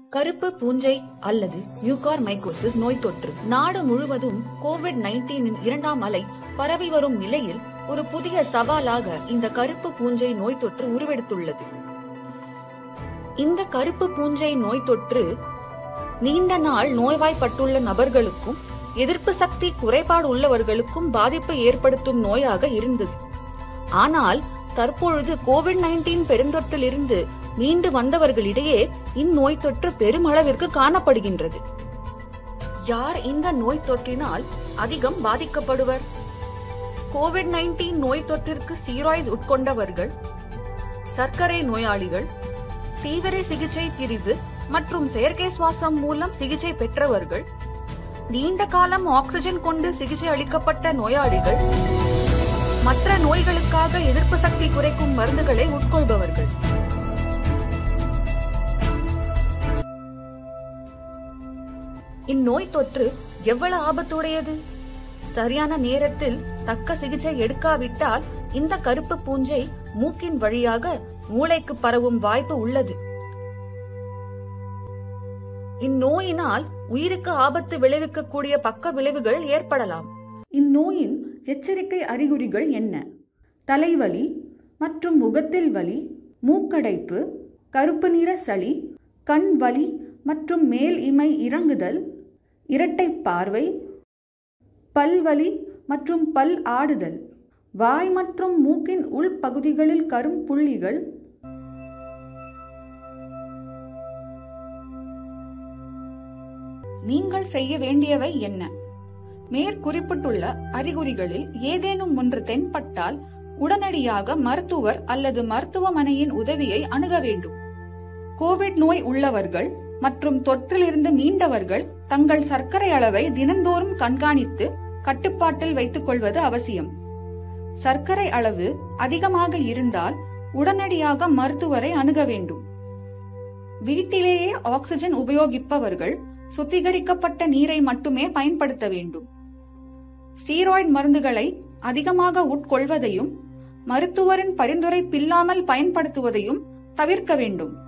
கருப்பு பூஞ்சை அல்லது மியூகார் மைக்கோசிஸ் நோய் தொற்று நாடு முழுவதும் கோவிட் நைன்டீனின் இரண்டாம் அலை பரவி வரும் நிலையில் ஒரு புதிய சவாலாக இந்த கருப்பு பூஞ்சை நோய் தொற்று உருவெடுத்துள்ளது இந்த கருப்பு பூஞ்சை நோய் தொற்று நீண்ட நாள் நோய்வாய்ப்பட்டுள்ள நபர்களுக்கும் எதிர்ப்பு சக்தி குறைபாடு உள்ளவர்களுக்கும் பாதிப்பை ஏற்படுத்தும் நோயாக இருந்தது ஆனால் தற்பொழுது கோவிட் நைன்டீன் பெருந்தொற்றிலிருந்து மீண்டு வந்தவர்களிடையே இந்நோய் தொற்று பெருமளவிற்கு காணப்படுகின்றது யார் இந்த நோய் தொற்றினால் அதிகம் பாதிக்கப்படுவர் கோவிட் நைன்டீன் நோய் தொற்றிற்கு சீராய்ஸ் உட்கொண்டவர்கள் சர்க்கரை நோயாளிகள் தீவிர சிகிச்சை பிரிவு மற்றும் செயற்கை சுவாசம் மூலம் சிகிச்சை பெற்றவர்கள் நீண்ட காலம் ஆக்சிஜன் கொண்டு சிகிச்சை அளிக்கப்பட்ட நோயாளிகள் மற்ற நோய்களுக்காக எதிர்ப்பு சக்தி குறைக்கும் மருந்துகளை உட்கொள்பவர்கள் இந்நோய் தொற்று எவ்வளவு ஆபத்துடையது சரியான நேரத்தில் தக்க சிகிச்சை எடுக்காவிட்டால் இந்த கருப்பு பூஞ்சை மூக்கின் வழியாக மூளைக்கு பரவும் வாய்ப்பு உள்ளது இந்நோயினால் உயிருக்கு ஆபத்து விளைவிக்கக்கூடிய பக்க விளைவுகள் ஏற்படலாம் இந்நோயின் எச்சரிக்கை அறிகுறிகள் என்ன தலைவலி மற்றும் முகத்தில் வலி மூக்கடைப்பு கருப்பு நிற சளி கண் வலி மற்றும் மேல் இமை இறங்குதல் இரட்டை பார்வை பல்வலி மற்றும் பல் ஆடுதல் வாய் மற்றும் மூக்கின் உள்பகுதிகளில் கரும் புள்ளிகள் நீங்கள் செய்ய வேண்டியவை என்ன மேற்குறிப்பிட்டுள்ள அறிகுறிகளில் ஏதேனும் ஒன்று தென்பட்டால் உடனடியாக மருத்துவர் அல்லது மருத்துவமனையின் உதவியை அணுக வேண்டும் கோவிட் நோய் உள்ளவர்கள் மற்றும் தொற்றிலிருந்து மீண்டவர்கள் தங்கள் சர்க்கரை அளவை தினந்தோறும் கண்காணித்து கட்டுப்பாட்டில் வைத்துக் கொள்வது அவசியம் சர்க்கரை அளவு அதிகமாக இருந்தால் உடனடியாக மருத்துவரை அணுக வேண்டும் வீட்டிலேயே ஆக்சிஜன் உபயோகிப்பவர்கள் சுத்திகரிக்கப்பட்ட நீரை மட்டுமே பயன்படுத்த வேண்டும் ஸ்டீராய்டு மருந்துகளை அதிகமாக உட்கொள்வதையும் மருத்துவரின் பரிந்துரைப்பில்லாமல் பயன்படுத்துவதையும் தவிர்க்க வேண்டும்